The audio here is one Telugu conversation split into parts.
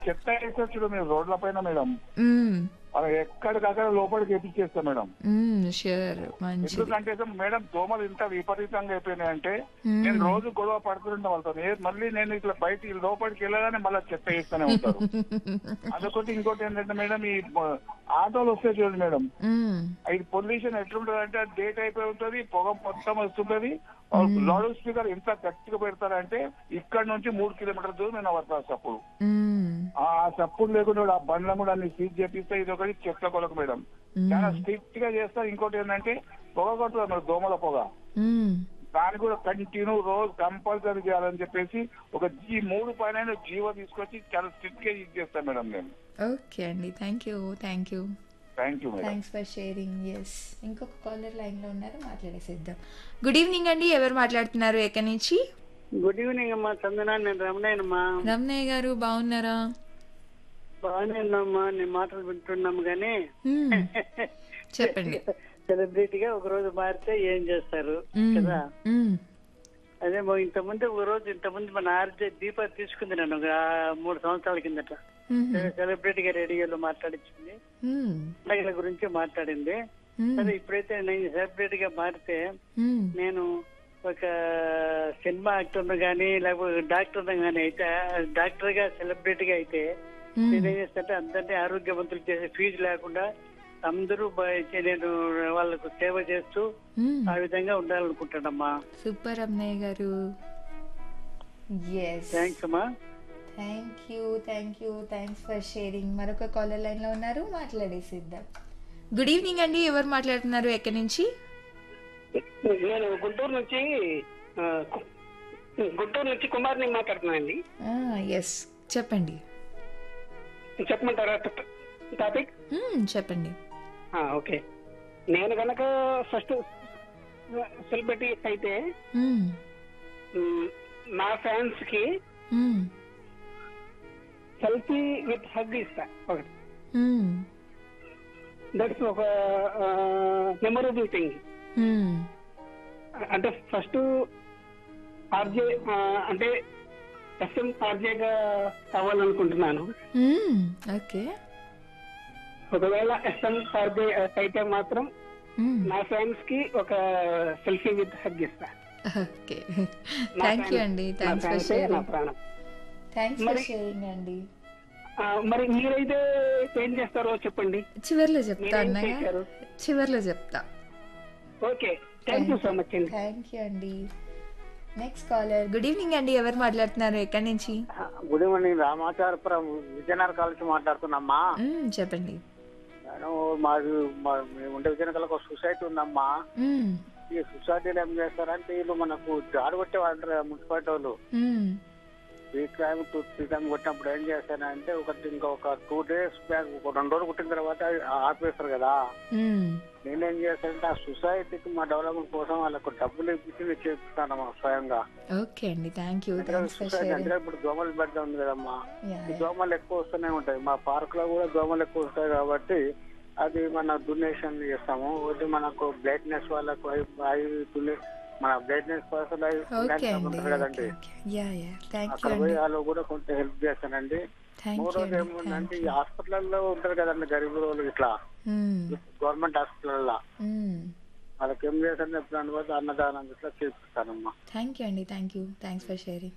చెత్త వేసొచ్చు మీరు రోడ్ల పైన మేడం మ్మ్. మనం ఎక్కడికక్కడ లోపలికి ఎప్పించేస్తాం మేడం మ్మ్, ష్యూర్ మంచిది ఎందుకంటే సార్ మేడం దోమలు ఇంత విపరీతంగా అయిపోయినాయంటే మ్మ్. నేను రోజు గొడవ పడుతుంటాం వాళ్ళతో ఏ- మళ్ళీ నేను ఇట్లా బయట ఈ లోపలికి వెళ్ళగానే మళ్ళీ చెత్త వేస్తూనే ఉంటారు అదొకటి ఇంకోటి ఏంటంటే మేడం ఈ మ- ఆటోలు వస్తాయి చూడండి మేడం మ్మ్. ఇది పొల్యూషన్ ఎట్లుంటది అంటే డేట్ అయిపోయి ఉంటది పొగ మొత్తం వస్తుంటది లౌడ్ స్పీకర్ ఎంత గట్టిగా పెడతారంటే ఇక్కడ నుంచి మూడు కిలోమీటర్ల దూరం నేను పడతాను సప్పుడు మ్మ్. ఆ సప్పుడు లేకుండా కూడా ఆ బండ్లను కూడా అన్ని సీజ్ చేపిస్తే ఇది ఒకటి చెత్త కొలకు మేడం చాలా స్ట్రిక్ట్ గా చేస్తారు ఇంకోటి ఏంటంటే పొగ కొట్టుతుంది మేడం దోమల పొగ మ్మ్. దాన్ని కూడా కంటిన్యూ రోజు కంపల్సరీ చేయాలని చెప్పేసి ఒక ఈ మూడు పైన జీవో తీసుకొచ్చి చాలా స్ట్రిక్ట్ గా యూజ్ చేస్తాను మేడం నేను ఓకే అండి thank you thank you thank you madam thanks for sharing yes ఇంకొక కాలర్ లైన్లో ఉన్నారు మాట్లాడేసేద్దాం గుడ్ ఈవినింగ్ అండి ఎవరు మాట్లాడుతున్నారు ఎక్కడి నుంచి గుడ్ ఈవినింగ్ అమ్మా చందన నేను రమణయ్యనమ్మా రమణయ్య గారు బాగున్నారా బాగానే ఉన్నామ్మా నీ మాటలు వింటున్నాము కానీ మ్మ్. చెప్పండి సెలబ్రిటీ గా ఒక రోజు మారితే ఏం చేస్తారు మ్మ్. కదా మ్మ్. అదే మొ- ఇంతకుముందు ఒక రోజు ఇంతకుముందు మన ఆర్జే దీప తీసుకుంది నన్ను ఒక మూడు సంవత్సరాల కిందట మ్మ్. సెలబ్రిటీగా రేడియోలో మాట్లాడించింది మ్మ్. పండగల గురించి మాట్లాడింది మ్మ్. సరే ఇప్పుడైతే నేను సెలబ్రిటీగా మారితే మ్మ్. నేను ఒక సినిమా యాక్టర్ గానీ లేకపోతే డాక్టర్ గానీ అయితే డాక్టర్ గా సెలబ్రిటీగా అయితే మ్మ్. నేనేం చేస్తానంటే అందరినీ ఆరోగ్యవంతులు చేసే ఫీజు లేకుండా అందరూ బ- నేను వాళ్ళకు సేవ చేస్తూ మ్మ్. ఆ విధంగా ఉండాలనుకుంటానమ్మా సూపర్ అన్నయ్య గారు ఎస్ థ్యాంక్స్ అమ్మా thank you thank you thanks for sharing మరొక కాలర్ లైన్లో ఉన్నారు మాట్లాడేసిద్దాం గుడ్ ఈవినింగ్ అండి ఎవరు మాట్లాడుతున్నారు ఎక్కడి నుంచి నేను గుంటూరు నుంచి ఆ, కు- గుంటూరు నుంచి కుమార్ని మాట్లాడుతున్నానండి ఎస్ చెప్పండి చెప్పమంటారా టాపిక్ మ్మ్, చెప్పండి ఆ, ఓకే నేను కనుక ఫస్ట్ సెలబ్రిటీ అయితే మ్మ్, మ్, నా ఫ్యాన్స్ కి మ్మ్, సెల్ఫీ విత్ హగ్ ఇస్తా ఒకటి మ్మ్, దట్స్ ఒక మెమొరబుల్ థింగ్ మ్మ్, అంటే ఫస్ట్ ఆర్జే అంటే ఎస్ఎం ఆర్జేగా అవ్వాలనుకుంటున్నాను మ్మ్, ఓకే ఒకవేళ ఎస్ఎం ఆర్జే అయితే మాత్రం మ్మ్, నా ఫ్రెండ్స్ కి ఒక సెల్ఫీ విత్ హగ్ ఇస్తా ఓకే నా థ్యాంక్ యూ friends- అండి నా థ్యాంక్స్ ఫర్ friends ఏ నా షేరింగ్ ప్రాణం థ్యాంక్స్ ఫర్ మరి- షేరింగ్ అండి ఆ, మరి మీరైతే ఏం చేస్తారో చెప్పండి చివర్లో చెప్తా మీరేం అన్నయ్య చేశారు? చివర్లో చెప్తా okay thank you so much అండి థ్యాంక్ యూ అండి నెక్స్ట్ కాలర్ గుడ్ ఈవినింగ్ అండి ఎవరు మాట్లాడుతున్నారు ఎక్కడి నుంచి good evening Ramacharapuram Vizianagaram college మాట్లాడుతున్నామ్మా మ్మ్, చెప్పండి నేను మాది మా- మేము ఉండే విజయనగరంలో ఒక సొసైటీ ఉందమ్మా మ్మ్, ఈ సొసైటీలో ఏం చేస్తారంటే వీళ్ళు మనకు జాడు కొట్టేవాళ్ళు మున్సిపాలిటీ వాళ్ళు మ్మ్, three time two three time కొట్టినప్పుడు ఏం చేస్తారంటే ఒకటి ఇంకొక టూ డేస్ బ్యాక్ ఒక రెండు రోజులు కొట్టిన తర్వాత ఆపేస్తారు కదా మ్మ్. నేనేం చేస్తానంటే ఆ సొసైటీకి మా డెవలప్మెంట్ కోసం వాళ్ళకు డబ్బులు ఇప్పించి నేను చేస్తానమ్మా స్వయంగా ఓకే అండి థ్యాంక్ యూ ఎందుకంటే థ్యాంక్స్ ఫర్ సొసైటీ షేరింగ్ అంటే ఇప్పుడు దోమలు పెడతా ఉంది కదమ్మా యా ఈ దోమలు ఎక్కువ వస్తూనే ఉంటాయి మా పార్క్ లో కూడా దోమలు ఎక్కువ వస్తాయి కాబట్టి అది మన డొనేషన్ చేస్తాము ఒకటి మనకు బ్లైట్నెస్ వాళ్ళకు అయి- అయి దునే- మన బ్లైట్నెస్ పర్సన్ ఓకే అండి ఉంటారు కదండి okay yeah yeah thank you అక్కడ అండి పోయి వాళ్ళు కూడా కొంచెం హెల్ప్ చేస్తానండి థ్యాంక్ యూ మూడోది అండి ఏముందంటే థ్యాంక్ ఈ హాస్పిటల్లో ఉంటారు కదండి గరీబ్ వాళ్ళు ఇట్లా గవర్నమెంట్ హాస్పిటల్లో వాళ్ళకి ఏం చేస్తాను ఎప్పుడు అనుకోవచ్చు అన్నదానం ఇట్లా చేపిస్తానమ్మా థ్యాంక్ యూ అండి thank you thanks for sharing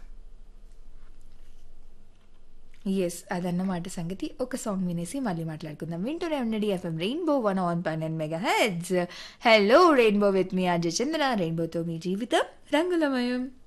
yes అదన్నమాట సంగతి ఒక సాంగ్ వినేసి మళ్ళీ మాట్లాడుకుందాం వింటూనే ఉండండి ఎఫ్ఎం రెయిన్బో వన్ ఆన్ పన్నెండు mega heads hello Rainbow with మీ అజయ్ చంద్ర రెయిన్బోతో మీ జీవితం రంగులమయం